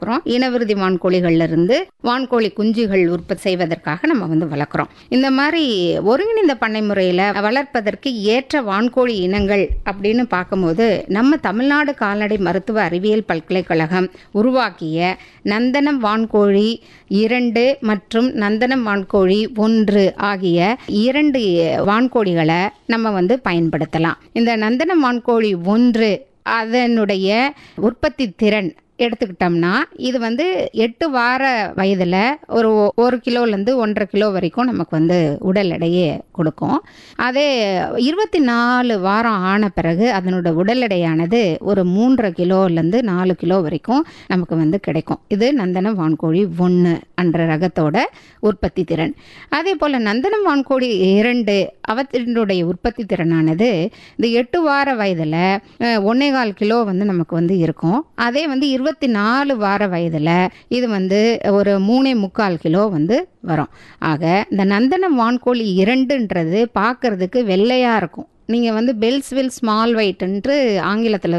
வளர்க்குறோம் இனவிருதி வான்கோழிகள்ல இருந்து வான்கோழி குஞ்சுகள் உற்பத்தி செய்வதற்காக நம்ம வந்து வளர்க்குறோம் இந்த மாதிரி ஒருங்கிணைந்த பண்ணை முறையில் வளர்ப்பதற்கு ஏற்ற வான்கோழி இனங்கள் அப்படின்னு பார்க்கும்போது நம்ம தமிழ்நாடு கால்நடை மருத்துவ அறிவியல் பல்கலைக்கழகம் உருவாக்கிய நந்தனம் வான்கோழி இரண்டு மற்றும் நந்தனம் வான்கோழி ஒன்று ஆகிய இரண்டு வான்கோழிகளை நம்ம வந்து பயன்படுத்தலாம் இந்த நந்தனம் வான்கோழி ஒன்று அதனுடைய உற்பத்தி திறன் எடுத்துக்கிட்டோம்னா இது வந்து எட்டு வார வயதில் ஒரு ஒரு கிலோலேருந்து ஒன்றரை கிலோ வரைக்கும் நமக்கு வந்து உடல் எடையை கொடுக்கும் அதே இருபத்தி நாலு வாரம் ஆன பிறகு அதனோட உடல் எடையானது ஒரு மூன்றரை கிலோலேருந்து நாலு கிலோ வரைக்கும் நமக்கு வந்து கிடைக்கும் இது நந்தனம் வான்கோழி ஒன்று என்ற ரகத்தோட உற்பத்தி திறன் அதே போல் நந்தனம் வான்கோழி இரண்டு அவற்றினுடைய உற்பத்தி திறனானது இந்த எட்டு வார வயதில் ஒன்னே கால் கிலோ வந்து நமக்கு வந்து இருக்கும் அதே வந்து இருபத்தி நாலு வார வயதில் இது வந்து ஒரு மூணே முக்கால் கிலோ வந்து வரும் ஆக இந்த நந்தனம் வான்கோழி இரண்டுன்றது பார்க்கறதுக்கு வெள்ளையாக இருக்கும் நீங்கள் வந்து பெல்ஸ்வில் ஸ்மால் வெயிட்ன்ட்டு ஆங்கிலத்தில்